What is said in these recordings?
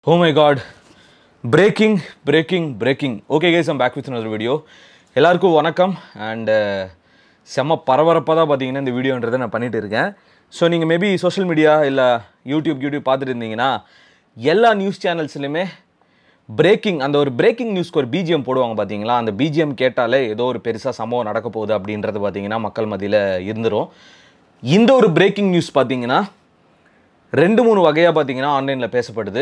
O my god breaking breaking breaking okay guys I'm back with another video எல்லாருக்கும் வணக்கம் and செம்ம பரபரப்பாக தான் பார்த்தீங்கன்னா இந்த வீடியோன்றதை நான் பண்ணிட்டு இருக்கேன் ஸோ நீங்கள் மேபி சோஷியல் மீடியா இல்லை யூடியூப் யூடியூப் பார்த்துட்டு இருந்தீங்கன்னா எல்லா நியூஸ் சேனல்ஸ்லையுமே பிரேக்கிங் அந்த ஒரு பிரேக்கிங் நியூஸ்க்கு ஒரு பிஜிஎம் போடுவாங்க பார்த்தீங்களா அந்த பிஜிஎம் கேட்டாலே ஏதோ ஒரு பெருசாக சம்பவம் நடக்க போகுது அப்படின்றது பார்த்தீங்கன்னா மக்கள் மத்தியில் இருந்துரும் இந்த ஒரு பிரேக்கிங் நியூஸ் பார்த்தீங்கன்னா ரெண்டு மூணு வகையாக பார்த்தீங்கன்னா ஆன்லைனில் பேசப்படுது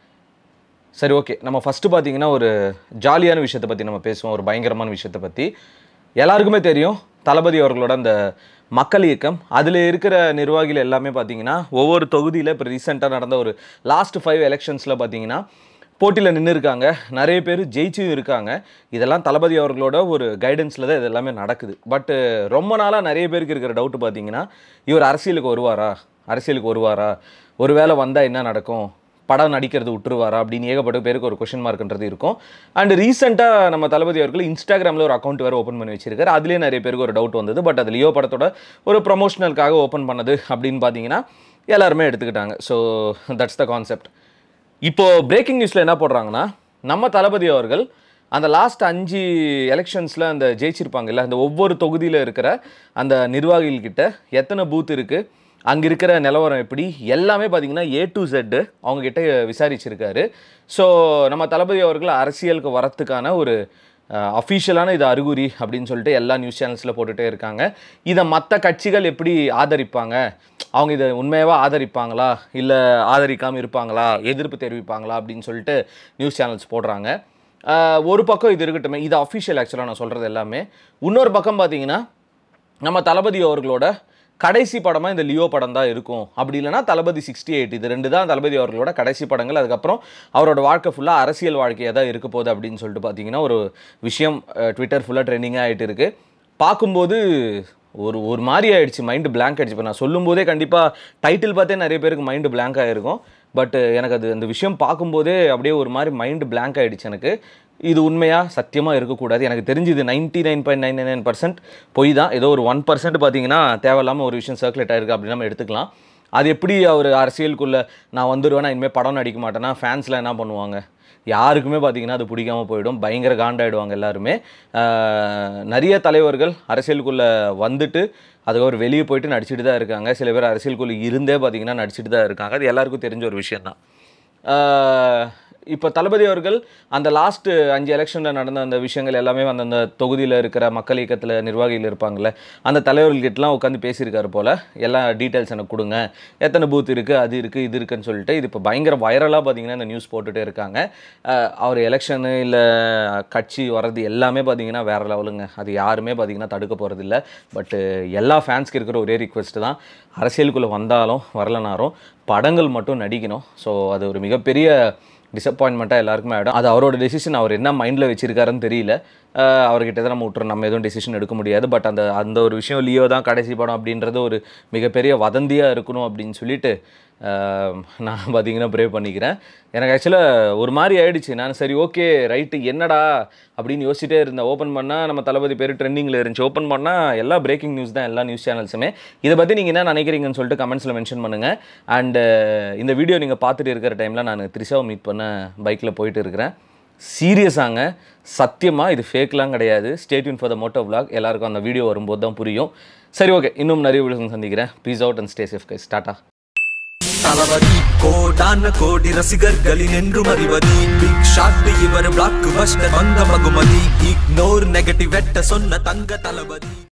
சரி ஓகே நம்ம ஃபஸ்ட்டு பார்த்தீங்கன்னா ஒரு ஜாலியான விஷயத்தை பற்றி நம்ம பேசுவோம் ஒரு பயங்கரமான விஷயத்தை பற்றி எல்லாருக்குமே தெரியும் தளபதி அவர்களோட அந்த மக்கள் இயக்கம் அதில் இருக்கிற நிர்வாகிகள் எல்லாமே பார்த்தீங்கன்னா ஒவ்வொரு தொகுதியில் இப்போ ரீசெண்டாக நடந்த ஒரு லாஸ்ட் ஃபைவ் எலெக்ஷன்ஸில் பார்த்தீங்கன்னா போட்டியில் நின்று இருக்காங்க நிறைய பேர் ஜெயிச்சும் இருக்காங்க இதெல்லாம் தளபதி அவர்களோட ஒரு கைடன்ஸில் தான் இது எல்லாமே நடக்குது பட்டு ரொம்ப நாளாக நிறைய பேருக்கு இருக்கிற டவுட் பார்த்தீங்கன்னா இவர் அரசியலுக்கு வருவாரா அரசியலுக்கு வருவாரா ஒருவேளை வந்தால் என்ன நடக்கும் படம் நடிக்கிறது விட்டுருவாரா அப்படின்னு ஏகப்பட்ட பேருக்கு ஒரு கொஷின் மார்க்ன்றது இருக்கும் அண்ட் ரீசெண்டாக நம்ம தளபதி அவர்கள் இன்ஸ்டாகிராமில் ஒரு அக்கௌண்ட் வேறு ஓப்பன் பண்ணி வச்சிருக்காரு அதுலேயே நிறைய பேருக்கு ஒரு டவுட் வந்தது பட் அது லியோ படத்தோட ஒரு ப்ரொமோஷனலுக்காக ஓப்பன் பண்ணது அப்படின்னு பார்த்தீங்கன்னா எல்லாருமே எடுத்துக்கிட்டாங்க ஸோ தட்ஸ் த கான்செப்ட் இப்போது பிரேக்கிங் நியூஸில் என்ன போடுறாங்கன்னா நம்ம தளபதி அவர்கள் அந்த லாஸ்ட் அஞ்சு எலெக்ஷன்ஸில் அந்த ஜெயிச்சிருப்பாங்கல்ல அந்த ஒவ்வொரு தொகுதியில் இருக்கிற அந்த நிர்வாகிகள்கிட்ட எத்தனை பூத் இருக்குது அங்கே இருக்கிற நிலவரம் எப்படி எல்லாமே பார்த்தீங்கன்னா ஏ டு ஜெட்டு அவங்கக்கிட்ட விசாரிச்சிருக்காரு ஸோ நம்ம தளபதி அவர்கள் அரசியலுக்கு வரத்துக்கான ஒரு அஃபீஷியலான இது அறிகுறி அப்படின்னு சொல்லிட்டு எல்லா நியூஸ் சேனல்ஸில் போட்டுகிட்டே இருக்காங்க இதை மற்ற கட்சிகள் எப்படி ஆதரிப்பாங்க அவங்க இதை உண்மையாகவே ஆதரிப்பாங்களா இல்லை ஆதரிக்காமல் இருப்பாங்களா எதிர்ப்பு தெரிவிப்பாங்களா அப்படின்னு சொல்லிட்டு நியூஸ் சேனல்ஸ் போடுறாங்க ஆஹ் ஒரு பக்கம் இது இருக்கட்டுமே இது அஃபிஷியல் ஆக்சுவலாக நான் சொல்கிறது எல்லாமே இன்னொரு பக்கம் பார்த்தீங்கன்னா நம்ம தளபதி அவர்களோட கடைசி படமாக இந்த லியோ படம் தான் இருக்கும் அப்படி இல்லைனா தளபதி சிக்ஸ்டி எயிட் இது ரெண்டு தான் தளபதி அவர்களோட கடைசி படங்கள் அதுக்கப்புறம் அவரோட வாழ்க்கை ஃபுல்லாக அரசியல் வாழ்க்கையாக தான் இருக்க போகுது அப்படின்னு சொல்லிட்டு பார்த்தீங்கன்னா ஒரு விஷயம் ட்விட்டர் ஃபுல்லாக ட்ரெண்டிங்காக ஆகிட்டு இருக்கு பார்க்கும்போது ஒரு ஒரு மாதிரி ஆயிடுச்சு மைண்டு blank ஆயிடுச்சு இப்போ நான் சொல்லும்போதே கண்டிப்பாக டைட்டில் பார்த்தே நிறைய பேருக்கு மைண்டு blank ஆகிருக்கும் பட் எனக்கு அது அந்த விஷயம் பார்க்கும்போதே அப்படியே ஒரு மாதிரி மைண்டு blank ஆயிடுச்சு எனக்கு இது உண்மையாக சத்தியமாக இருக்கக்கூடாது எனக்கு தெரிஞ்சுது ninety nine point nine nine percent பொய் தான் ஏதோ ஒரு ஒன் பர்சன்ட் பார்த்தீங்கன்னா தேவையில்லாமல் ஒரு விஷயம் சர்க்குலேட் ஆயிருக்கு அப்படின்னு நம்ம எடுத்துக்கலாம் அது எப்படி அவர் அரசியலுக்குள்ளே நான் வந்துடுவேன் நான் இனிமேல் படம் நடிக்க மாட்டேன்னா ஃபேன்ஸ்லாம் என்ன பண்ணுவாங்க யாருக்குமே பார்த்தீங்கன்னா அது பிடிக்காம போயிடும் பயங்கர காண்டாயிடுவாங்க எல்லாருமே ஆஹ் நிறைய தலைவர்கள் அரசியலுக்குள்ளே வந்துட்டு அதுக்கப்புறம் வெளியே போயிட்டு நடிச்சிட்டு தான் இருக்காங்க சில பேர் அரசியலுக்குள்ளே இருந்தே பார்த்தீங்கன்னா நடிச்சிட்டு தான் இருக்காங்க அது எல்லாருக்கும் தெரிஞ்ச ஒரு விஷயந்தான் இப்போ தளபதி அவர்கள் அந்த லாஸ்ட் அஞ்சு எலெக்ஷனில் நடந்த அந்த விஷயங்கள் எல்லாமே அந்தந்த தொகுதியில் இருக்கிற மக்கள் இயக்கத்தில் நிர்வாகிகள் இருப்பாங்கள்ல அந்த தலைவர்கள்கிட்டலாம் உட்காந்து பேசியிருக்காரு போல் எல்லா டீட்டெயில்ஸ் எனக்கு கொடுங்க எத்தனை பூத் இருக்குது அது இருக்குது இது இருக்குன்னு சொல்லிட்டு இது இப்போ பயங்கர வைரலாக பார்த்தீங்கன்னா இந்த நியூஸ் போட்டுகிட்டே இருக்காங்க அஹ் அவர் எலெக்ஷனு இல்லை கட்சி வர்றது எல்லாமே பார்த்தீங்கன்னா வேறு லெவலுங்க அது யாருமே பார்த்தீங்கன்னா தடுக்க போகிறதில்ல பட்டு எல்லா ஃபேன்ஸ்க்கு இருக்கிற ஒரே ரிக்வெஸ்ட் தான் அரசியலுக்குள்ளே வந்தாலும் வரலனாலும் படங்கள் மட்டும் நடிக்கணும் ஸோ அது ஒரு மிகப்பெரிய டிசப்பாயின்மெண்ட்டாக எல்லாருக்குமே ஆகிடும் அது அவரோட டெசிஷன் அவர் என்ன மைண்டில் வச்சிருக்காருன்னு தெரியல அஹ் அவர்கிட்ட தான் நம்ம விட்டுறோம் நம்ம எதுவும் டெசிஷன் எடுக்க முடியாது பட் அந்த அந்த ஒரு விஷயம் லியோ தான் கடைசி படம் அப்படின்றது ஒரு மிகப்பெரிய வதந்தியாக இருக்கணும் அப்படின்னு சொல்லிட்டு அஹ் நான் பார்த்தீங்கன்னா ப்ரே பண்ணிக்கிறேன் எனக்கு ஆக்சுவலாக ஒரு மாதிரி ஆயிடுச்சு நான் சரி ஓகே ரைட்டு என்னடா அப்படின்னு யோசிச்சிட்டே இருந்தேன் ஓப்பன் பண்ணால் நம்ம தளபதி பேர் ட்ரெண்டிங்கில் இருந்துச்சு ஓப்பன் பண்ணால் எல்லா பிரேக்கிங் நியூஸ் தான் எல்லா நியூஸ் சேனல்ஸுமே இதை பற்றி நீங்கள் என்ன நினைக்கிறீங்கன்னு சொல்லிட்டு கமெண்ட்ஸில் மென்ஷன் பண்ணுங்கள் அண்டு இந்த வீடியோ நீங்கள் பார்த்துட்டு இருக்கிற டைமில் நான் த்ரிஷாவை மீட் பண்ண பைக்கில் போயிட்டு இருக்கிறேன் சீரியஸாங்க சத்தியமாக இது ஃபேக்லாம் கிடையாது stay tuned for the moto vlog எல்லாருக்கும் அந்த வீடியோ வரும்போது தான் புரியும் சரி ஓகே இன்னும் நிறைய வீடியோஸ் சந்திக்கிறேன் peace out and stay safe guys tata Thalapathy கோடான கோடி ரசிகர்களின் என்றும் அறிவது பிக் ஷாட் இவர் பிளாக் பஸ்டர் வந்த மகுமதி இக்னோர் நெகட்டிவ் வெட்ட சொன்ன தங்க தளபதி